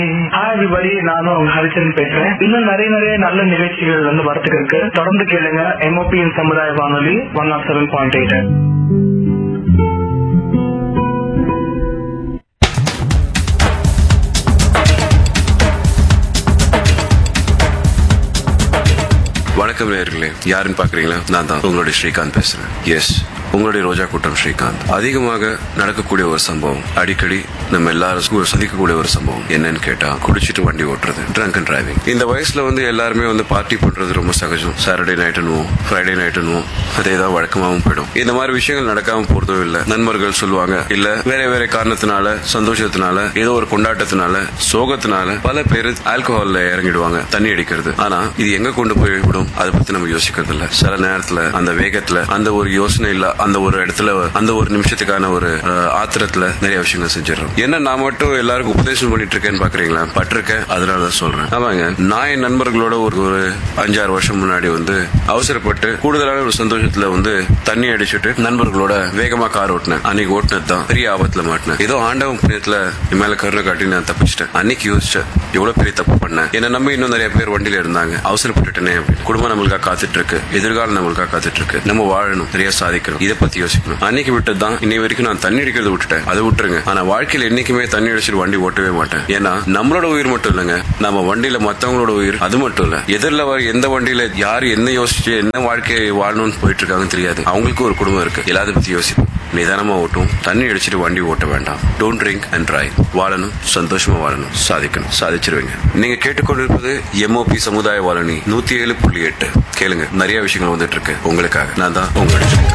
Hi everybody நானும் உங்க ஹரிச்சரன் பேசுறேன் இன்னும் நிறைய நிறைய நல்ல நிகழ்ச்சிகள் வந்து வரத்துக்கு இருக்கு தொடர்ந்து கேளுங்க எம்ஓபியின் சமுதாய வானொலி one nought seven point eight வணக்கம் நேயர்களே யாருன்னு பாக்குறீங்களா நான் தான் உங்களுடைய ஸ்ரீகாந்த் பேசுறேன் எஸ் உங்களுடைய ரோஜா கூட்டம் ஸ்ரீகாந்த் அதிகமாக நடக்கக்கூடிய ஒரு சம்பவம் அடிக்கடி நம்ம எல்லாரும் சந்திக்கக்கூடிய ஒரு சம்பவம் என்னன்னு கேட்டா குடிச்சிட்டு வண்டி ஓட்டுறது ட்ரங்க் அண்ட் டிரைவிங் இந்த வயசுல வந்து எல்லாருமே வந்து பார்ட்டி பண்றது ரொம்ப சகஜம் சாட்டர்டே நைட்டுனுவோம் ஃப்ரைடே நைட்டுனுவோம் அதே தான் வழக்கமாகவும் போயிடும் இந்த மாதிரி விஷயங்கள் நடக்காம போறதும் இல்ல நண்பர்கள் சொல்லுவாங்க இல்ல வேற வேற காரணத்தினால சந்தோஷத்தினால ஏதோ ஒரு கொண்டாட்டத்தினால சோகத்தினால பல பேர் ஆல்கஹால்ல இறங்கிடுவாங்க தண்ணி அடிக்கிறது ஆனா இது எங்க கொண்டு போய் விடும் அதை பத்தி நம்ம யோசிக்கிறது இல்ல சில நேரத்துல அந்த வேகத்துல அந்த ஒரு யோசனை இல்ல அந்த ஒரு இடத்துல அந்த ஒரு நிமிஷத்துக்கான ஒரு அஹ், ஆத்திரத்துல நிறைய விஷயங்கள் செஞ்சிடறோம் என்ன நான் மட்டும் எல்லாருக்கும் உபதேசம் பண்ணிட்டு இருக்கேன்னு பாக்குறீங்களா பட்டிருக்கேன் அதனால தான் சொல்றேன் ஆமாங்க நான் என் நண்பர்களோட ஒரு ஒரு அஞ்சாறு வருஷம் முன்னாடி வந்து அவசரப்பட்டு கூடுதலான ஒரு சந்தோஷத்துல வந்து தண்ணி அடிச்சுட்டு நண்பர்களோட வேகமா கார் ஓட்டினேன் அன்னைக்கு ஓட்டினது தான் பெரிய ஆபத்துல மாட்டினேன் ஏதோ ஆண்டவன் புண்ணியத்துல என் மேல கருணை காட்டி நான் தப்பிச்சிட்டேன் அன்னைக்கு யோசிச்சேன் எவ்வளவு பெரிய தப்பு பண்ணேன் என்ன நம்பி இன்னும் நிறைய பேர் வண்டியில இருந்தாங்க அவசரப்பட்டுட்டேனே அப்படின்னு. குடும்பம் நம்மளுக்காக காத்துட்டு இருக்கு எதிர்காலம் நம்மளுக்காக காத்துட்டு இருக்கு நம்ம வாழணும் நிறைய சாதிக்கணும் இதை பத்தி யோசிக்கணும் அன்னைக்கு விட்டது தான் இன்னை வரைக்கும் நான் தண்ணி அடிக்கிறத விட்டுட்டேன் அதை விட்டுருங்க ஆனா வாழ்க்கையில என்னைக்குமே தண்ணி அடிச்சிட்டு வண்டி ஓட்டவே மாட்டேன் ஏன்னா நம்மளோட உயிர் மட்டும் இல்லைங்க நம்ம வண்டியில மத்தவங்களோட உயிர் அது மட்டும் இல்ல எதிரில் வர எந்த வண்டியில யார் என்ன யோசிச்சு என்ன வாழ்க்கையை வாழணும்னு போயிட்டு இருக்காங்கன்னு தெரியாது அவங்களுக்கு ஒரு குடும்பம் இருக்கு எல்லாத்தையும் பத்தி யோசிப்போம் நிதானமா ஓட்டும் தண்ணி அடிச்சிட்டு வண்டி ஓட்ட வேண்டாம் டோன்ட் ட்ரிங்க் அண்ட் டிரைவ் வாழணும் சந்தோஷமா வாழணும் சாதிக்கணும் சாதிச்சிருவீங்க நீங்க கேட்டுக்கொண்டிருப்பது எம்ஓபி சமுதாய வாழனி நூத்தி ஏழு புள்ளி எட்டு கேளுங்க நிறைய விஷயங்கள் வந்துட்டு இருக்கு உங்களுக்காக நான் தான் உங்களுடைய